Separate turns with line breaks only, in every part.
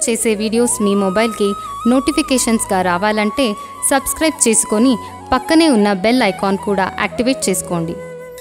చేసే వీడియోస్ మీ మొబైల్కి నోటిఫికేషన్స్గా రావాలంటే సబ్స్క్రైబ్ చేసుకొని పక్కనే ఉన్న బెల్ ఐకాన్ కూడా యాక్టివేట్ చేసుకోండి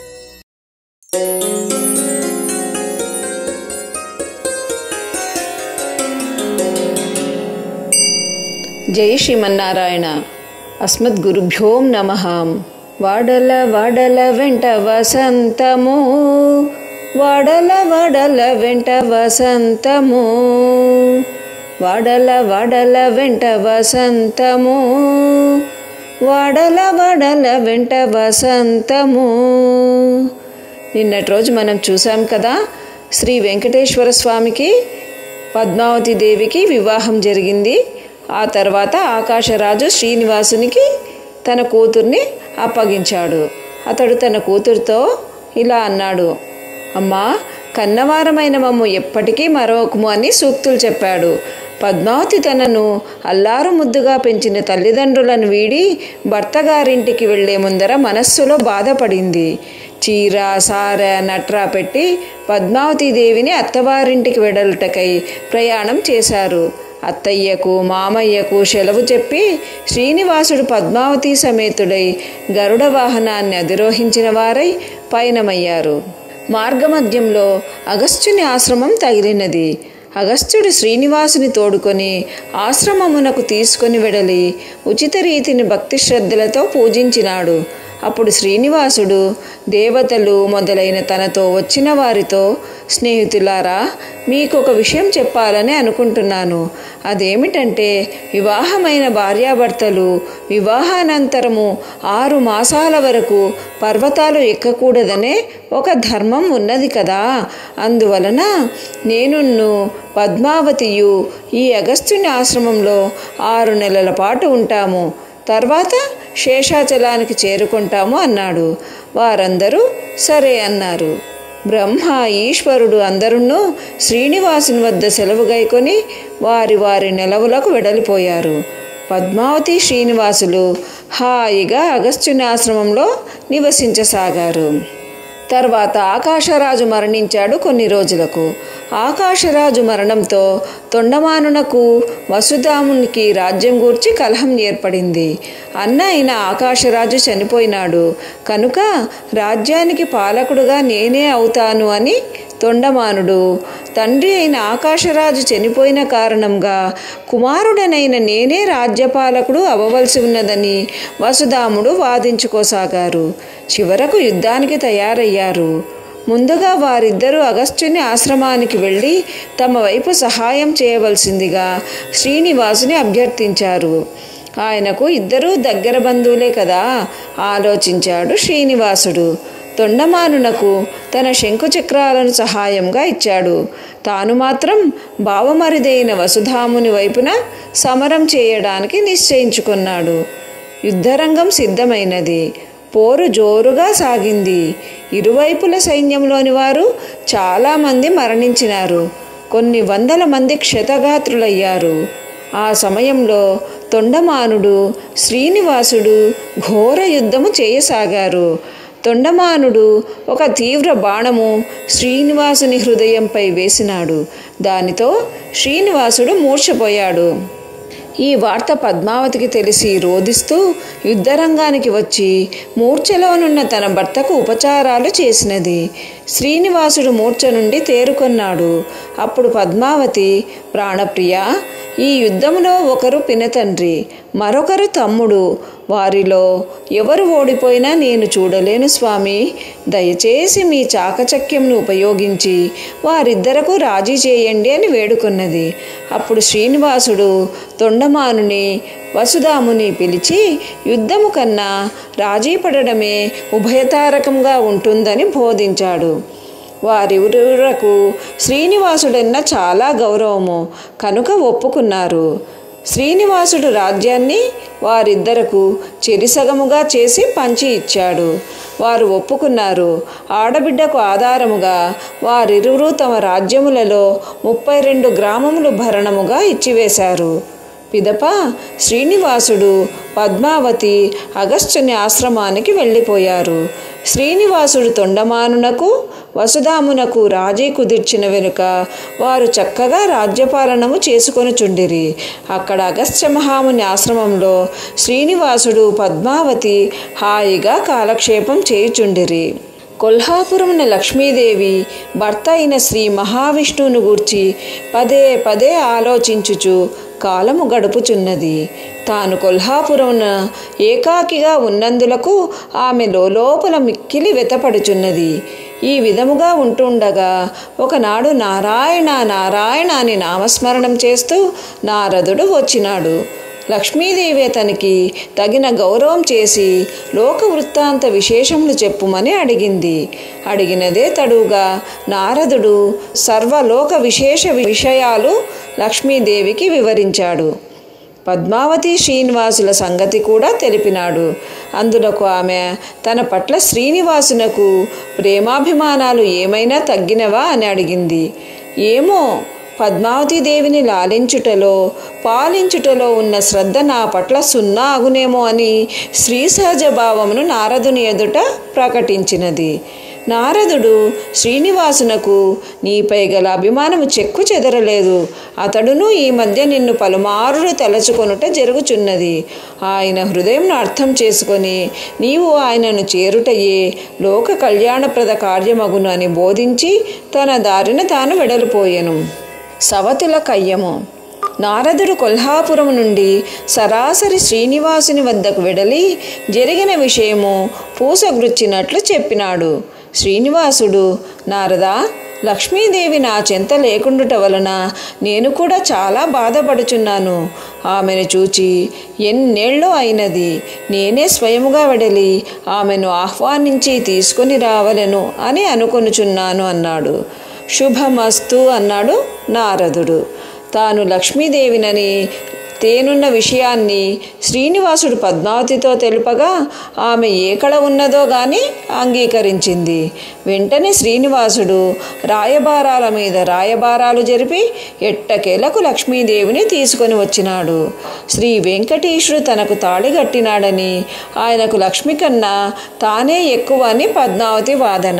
జై శ్రీమన్నారాయణ అస్మద్గురుభ్యోం నమ వాడల వాడల వెంట వసంతము వాడల వాడల వెంట వసంతము వాడల వాడల వెంట వసంతము వాడల వాడల వెంట వసంతము నిన్నటి రోజు మనం చూసాం కదా శ్రీ వెంకటేశ్వర స్వామికి పద్మావతి దేవికి వివాహం జరిగింది ఆ తర్వాత ఆకాశరాజు శ్రీనివాసునికి తన కూతుర్ని అప్పగించాడు అతడు తన కూతురుతో ఇలా అన్నాడు అమ్మా కన్నవారమైన మమ్ము ఎప్పటికీ మరొకము అని సూక్తులు చెప్పాడు పద్మావతి తనను అల్లారు ముద్దుగా పెంచిన తల్లిదండ్రులను వీడి భర్తగారింటికి వెళ్లే ముందర మనస్సులో బాధపడింది చీర సార నట్రా పెట్టి పద్మావతీదేవిని అత్తవారింటికి వెడలుటకై ప్రయాణం చేశారు అత్తయ్యకు మామయ్యకు సెలవు చెప్పి శ్రీనివాసుడు పద్మావతి సమేతుడై గరుడ వాహనాన్ని అధిరోహించిన వారై పయనమయ్యారు మార్గమధ్యంలో అగస్త్యుని ఆశ్రమం తగిలినది అగస్త్యుడు శ్రీనివాసుని తోడుకొని ఆశ్రమమునకు తీసుకొని వెడలి ఉచిత రీతిని భక్తి శ్రద్ధలతో పూజించినాడు అప్పుడు శ్రీనివాసుడు దేవతలు మొదలైన తనతో వచ్చిన వారితో స్నేహితులారా మీకు ఒక విషయం చెప్పాలని అనుకుంటున్నాను అదేమిటంటే వివాహమైన భార్యాభర్తలు వివాహానంతరము ఆరు మాసాల వరకు పర్వతాలు ఎక్కకూడదనే ఒక ధర్మం ఉన్నది కదా అందువలన నేనున్ను పద్మావతియు ఈ అగస్త్యుని ఆశ్రమంలో ఆరు నెలల పాటు ఉంటాము తర్వాత శేషాచలానికి చేరుకుంటాము అన్నాడు వారందరూ సరే అన్నారు బ్రహ్మ ఈశ్వరుడు అందరూ శ్రీనివాసుని వద్ద సెలవు గైకొని వారి వారి నెలవులకు వెడలిపోయారు పద్మావతి శ్రీనివాసులు హాయిగా అగస్త్యుని ఆశ్రమంలో నివసించసాగారు తర్వాత ఆకాశరాజు మరణించాడు కొన్ని రోజులకు ఆకాశరాజు మరణంతో తొండమానునకు వసుధామునికి రాజ్యం గూర్చి కలహం ఏర్పడింది అన్న అయిన ఆకాశరాజు చనిపోయినాడు కనుక రాజ్యానికి పాలకుడుగా నేనే అవుతాను అని తొండమానుడు తండ్రి అయిన ఆకాశరాజు చనిపోయిన కారణంగా కుమారుడనైన నేనే రాజ్యపాలకుడు అవ్వవలసి ఉన్నదని వసుధాముడు వాదించుకోసాగారు చివరకు యుద్ధానికి తయారయ్యారు ముందుగా వారిద్దరూ అగస్త్యుని ఆశ్రమానికి వెళ్ళి తమ వైపు సహాయం చేయవలసిందిగా శ్రీనివాసుని అభ్యర్థించారు ఆయనకు ఇద్దరూ దగ్గర బంధువులే కదా ఆలోచించాడు శ్రీనివాసుడు తొండమానునకు తన శంకుచక్రాలను సహాయంగా ఇచ్చాడు తాను మాత్రం భావమరిదైన వసుధాముని వైపున సమరం చేయడానికి నిశ్చయించుకున్నాడు యుద్ధరంగం సిద్ధమైనది పోరు జోరుగా సాగింది ఇరువైపుల సైన్యంలోని వారు చాలామంది మరణించినారు కొన్ని వందల మంది క్షతగాత్రులయ్యారు ఆ సమయంలో తొండమానుడు శ్రీనివాసుడు ఘోర యుద్ధము చేయసాగారు తొండమానుడు ఒక తీవ్ర బాణము శ్రీనివాసుని హృదయంపై వేసినాడు దానితో శ్రీనివాసుడు మూర్ఛపోయాడు ఈ వార్త పద్మావతికి తెలిసి రోధిస్తూ యుద్ధరంగానికి వచ్చి మూర్ఛలోనున్న తన భర్తకు ఉపచారాలు చేసినది శ్రీనివాసుడు మూర్ఛ నుండి తేరుకొన్నాడు అప్పుడు పద్మావతి ప్రాణప్రియ ఈ యుద్ధంలో ఒకరు పినతండ్రి మరొకరు తమ్ముడు వారిలో ఎవరు ఓడిపోయినా నేను చూడలేను స్వామి దయచేసి మీ చాకచక్యంను ఉపయోగించి వారిద్దరకు రాజీ చేయండి అని వేడుకున్నది అప్పుడు శ్రీనివాసుడు తొండమానుని వసుధాముని పిలిచి యుద్ధము కన్నా రాజీ పడడమే ఉభయతారకంగా ఉంటుందని బోధించాడు వారిరువురకు శ్రీనివాసుడన్న చాలా గౌరవము కనుక ఒప్పుకున్నారు శ్రీనివాసుడు రాజ్యాన్ని వారిద్దరకు చెరిసగముగా చేసి పంచి ఇచ్చాడు వారు ఒప్పుకున్నారు ఆడబిడ్డకు ఆధారముగా వారిరువురు తమ రాజ్యములలో ముప్పై రెండు గ్రామములు భరణముగా ఇచ్చివేశారు పిదప శ్రీనివాసుడు పద్మావతి అగస్త్యుని ఆశ్రమానికి వెళ్ళిపోయారు శ్రీనివాసుడు తొండమానునకు వసుధామునకు రాజీ కుదిర్చిన వెనుక వారు చక్కగా రాజ్యపాలనము చేసుకొనుచుండిరి అక్కడ అగస్త్య మహాముని ఆశ్రమంలో శ్రీనివాసుడు పద్మావతి హాయిగా కాలక్షేపం చేయుచుండిరి కొల్హాపురమున లక్ష్మీదేవి భర్త అయిన శ్రీ మహావిష్ణువును గూర్చి పదే పదే ఆలోచించుచు కాలము గడుపుచున్నది తాను కొల్హాపురమున ఏకాకిగా ఉన్నందులకు ఆమె లోపల మిక్కిలి వెతపడుచున్నది ఈ విధముగా ఉంటుండగా ఒకనాడు నారాయణ నారాయణ అని నామస్మరణం చేస్తూ నారదుడు వచ్చినాడు లక్ష్మీదేవి అతనికి తగిన గౌరవం చేసి లోక వృత్తాంత విశేషములు చెప్పుమని అడిగింది అడిగినదే తడుగా నారదుడు సర్వలోక విశేష విషయాలు లక్ష్మీదేవికి వివరించాడు పద్మావతి శ్రీనివాసుల సంగతి కూడా తెలిపినాడు అందులకు ఆమె తన పట్ల శ్రీనివాసునకు ప్రేమాభిమానాలు ఏమైనా తగ్గినవా అని అడిగింది ఏమో పద్మావతి దేవిని లాలించుటలో పాలించుటలో ఉన్న శ్రద్ధ నా పట్ల సున్నా అగునేమో అని శ్రీ సహజ భావమును నారదుని ఎదుట ప్రకటించినది నారదుడు శ్రీనివాసునకు నీపై గల అభిమానము చెక్కు చెదరలేదు అతడును ఈ మధ్య నిన్ను పలుమారులు తలచుకొనుట జరుగుచున్నది ఆయన హృదయంను అర్థం చేసుకొని నీవు ఆయనను చేరుటయే లోక కళ్యాణప్రద కార్యమగును అని బోధించి తన దారిన తాను వెడలిపోయెను సవతుల కయ్యము నారదుడు కొల్హాపురం నుండి సరాసరి శ్రీనివాసుని వద్దకు వెడలి జరిగిన విషయము పూసగృచ్చినట్లు చెప్పినాడు శ్రీనివాసుడు నారదా లక్ష్మీదేవి నా చెంత లేకుండుట వలన నేను కూడా చాలా బాధపడుచున్నాను ఆమెను చూచి ఎన్నేళ్ళో అయినది నేనే స్వయముగా వెడలి ఆమెను ఆహ్వానించి తీసుకొని రావలెను అని అనుకొనుచున్నాను అన్నాడు శుభమస్తు అన్నాడు నారదుడు తాను లక్ష్మీదేవినని తేనున్న విషయాన్ని శ్రీనివాసుడు పద్మావతితో తెలుపగా ఆమె ఏకడ ఉన్నదో గాని అంగీకరించింది వెంటనే శ్రీనివాసుడు రాయబారాల మీద రాయబారాలు జరిపి ఎట్టకేలకు లక్ష్మీదేవిని తీసుకొని వచ్చినాడు శ్రీ వెంకటేశ్వరుడు తనకు తాళి కట్టినాడని ఆయనకు లక్ష్మి కన్నా తానే ఎక్కువ అని పద్మావతి వాదన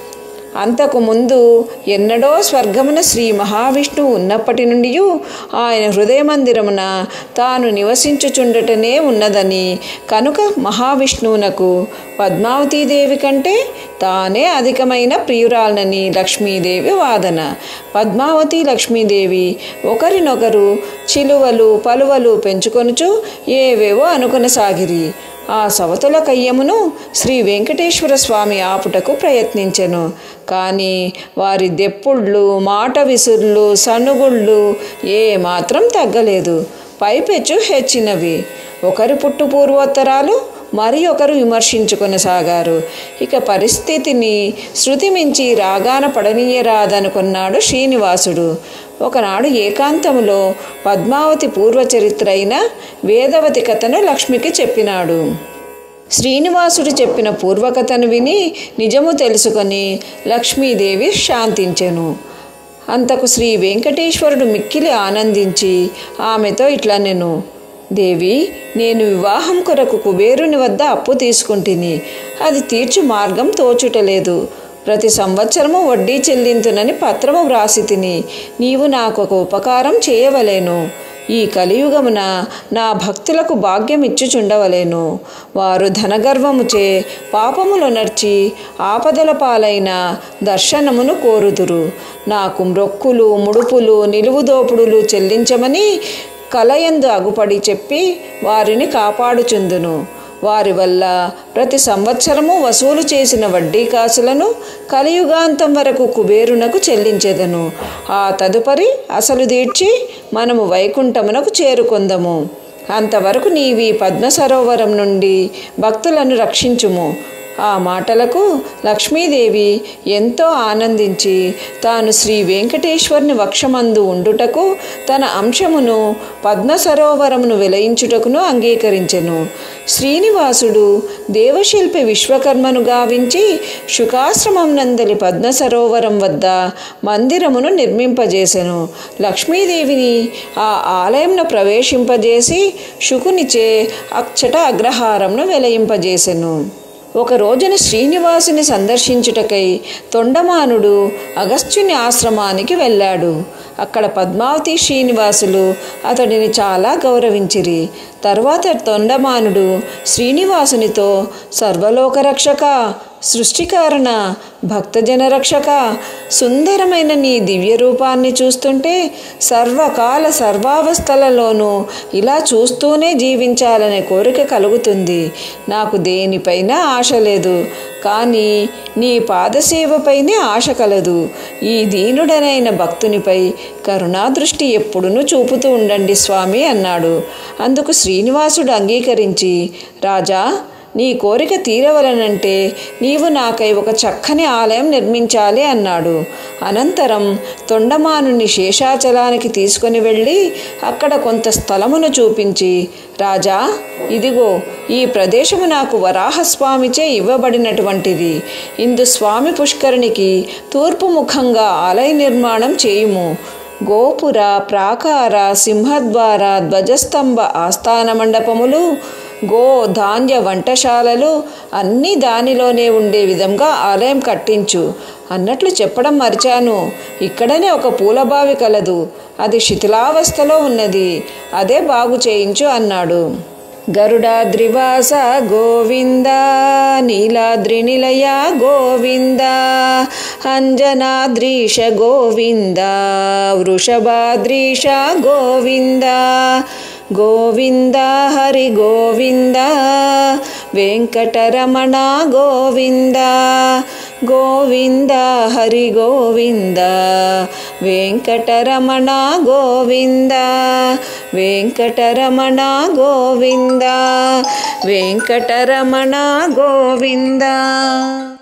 అంతకు ముందు ఎన్నడో స్వర్గమున శ్రీ మహావిష్ణువు ఉన్నప్పటి నుండి ఆయన హృదయమందిరమున తాను నివసించుచుండటనే ఉన్నదని కనుక మహావిష్ణువునకు పద్మావతీదేవి కంటే తానే అధికమైన ప్రియురాలనని లక్ష్మీదేవి వాదన పద్మావతి లక్ష్మీదేవి ఒకరినొకరు చిలువలు పలువలు పెంచుకొనుచు ఏవేవో అనుకొనసాగిరి ఆ సవతుల కయ్యమును శ్రీ వెంకటేశ్వర స్వామి ఆపుటకు ప్రయత్నించెను కానీ వారి దెప్పుళ్ళు మాట విసుర్లు సనుగుళ్ళు ఏ మాత్రం తగ్గలేదు పైపెచ్చు హెచ్చినవి ఒకరి పుట్టు పూర్వోత్తరాలు మరి ఒకరు విమర్శించుకొనసాగారు ఇక పరిస్థితిని శృతి మించి రాగాన పడనీయరాదనుకున్నాడు శ్రీనివాసుడు ఒకనాడు ఏకాంతములో పద్మావతి పూర్వచరిత్ర అయిన వేదవతి కథను లక్ష్మికి చెప్పినాడు శ్రీనివాసుడు చెప్పిన పూర్వకథను విని నిజము తెలుసుకొని లక్ష్మీదేవి శాంతించెను అంతకు శ్రీ వెంకటేశ్వరుడు మిక్కిలి ఆనందించి ఆమెతో ఇట్లా నేను దేవి నేను వివాహం కొరకు కుబేరుని వద్ద అప్పు తీసుకుంటుని అది తీర్చు మార్గం తోచుటలేదు ప్రతి సంవత్సరము వడ్డీ చెల్లింతునని పత్రము వ్రాసి తిని నీవు నాకు ఒక ఉపకారం చేయవలేను ఈ కలియుగమున నా భక్తులకు భాగ్యం ఇచ్చుచుండవలేను వారు ధనగర్వముచే పాపములు నర్చి ఆపదల పాలైన దర్శనమును కోరుదురు నాకు మ్రొక్కులు ముడుపులు నిలువుదోపుడులు చెల్లించమని కలయందు అగుపడి చెప్పి వారిని కాపాడుచుందును వారి వల్ల ప్రతి సంవత్సరము వసూలు చేసిన వడ్డీ కాసులను కలియుగాంతం వరకు కుబేరునకు చెల్లించెదను ఆ తదుపరి అసలు తీర్చి మనము వైకుంఠమునకు చేరుకొందము అంతవరకు నీవి పద్మ సరోవరం నుండి భక్తులను రక్షించుము ఆ మాటలకు లక్ష్మీదేవి ఎంతో ఆనందించి తాను శ్రీ వెంకటేశ్వరుని వక్షమందు ఉండుటకు తన అంశమును పద్మ సరోవరమును వెలయించుటకును అంగీకరించెను శ్రీనివాసుడు దేవశిల్పి విశ్వకర్మను గావించి శుకాశ్రమం నందలి పద్మ సరోవరం వద్ద మందిరమును నిర్మింపజేసెను లక్ష్మీదేవిని ఆ ఆలయంను ప్రవేశింపజేసి శుకునిచే అచ్చట అగ్రహారంను వెలయింపజేసెను ఒక రోజున శ్రీనివాసుని సందర్శించుటకై తొండమానుడు అగస్త్యుని ఆశ్రమానికి వెళ్ళాడు అక్కడ పద్మావతి శ్రీనివాసులు అతడిని చాలా గౌరవించిరి తర్వాత తొండమానుడు శ్రీనివాసునితో సర్వలోక రక్షక సృష్టికారణ భక్తజన రక్షక సుందరమైన నీ దివ్య రూపాన్ని చూస్తుంటే సర్వకాల సర్వావస్థలలోనూ ఇలా చూస్తూనే జీవించాలనే కోరిక కలుగుతుంది నాకు దేనిపైన ఆశ లేదు కానీ నీ పాదసేవపైనే ఆశ కలదు ఈ దీనుడనైన భక్తునిపై కరుణాదృష్టి ఎప్పుడునూ చూపుతూ ఉండండి స్వామి అన్నాడు అందుకు శ్రీనివాసుడు అంగీకరించి రాజా నీ కోరిక తీరవలనంటే నీవు నాకై ఒక చక్కని ఆలయం నిర్మించాలి అన్నాడు అనంతరం తొండమానుని శేషాచలానికి తీసుకొని వెళ్ళి అక్కడ కొంత స్థలమును చూపించి రాజా ఇదిగో ఈ ప్రదేశము నాకు వరాహస్వామిచే ఇవ్వబడినటువంటిది ఇందు స్వామి పుష్కరునికి తూర్పు ముఖంగా ఆలయ నిర్మాణం చేయుము గోపుర ప్రాకార సింహద్వార ధ్వజస్తంభ ఆస్థాన మండపములు గో ధాన్య వంటశాలలు అన్నీ దానిలోనే ఉండే విధంగా ఆలయం కట్టించు అన్నట్లు చెప్పడం మర్చాను ఇక్కడనే ఒక పూలబావి కలదు అది శిథిలావస్థలో ఉన్నది అదే బాగు చేయించు అన్నాడు గరుడాద్రివాస గోవింద నీలాద్రి నిలయ గోవింద అంజనాద్రీష గోవింద వృషభాద్రీష గోవింద గోవింద హరి గోవింద వెంకటరమణ గోవింద గోవింద హరి గోవింద వెంకటరమణ గోవింద వెంకటరమణ గోవింద వెంకటరమణ గోవింద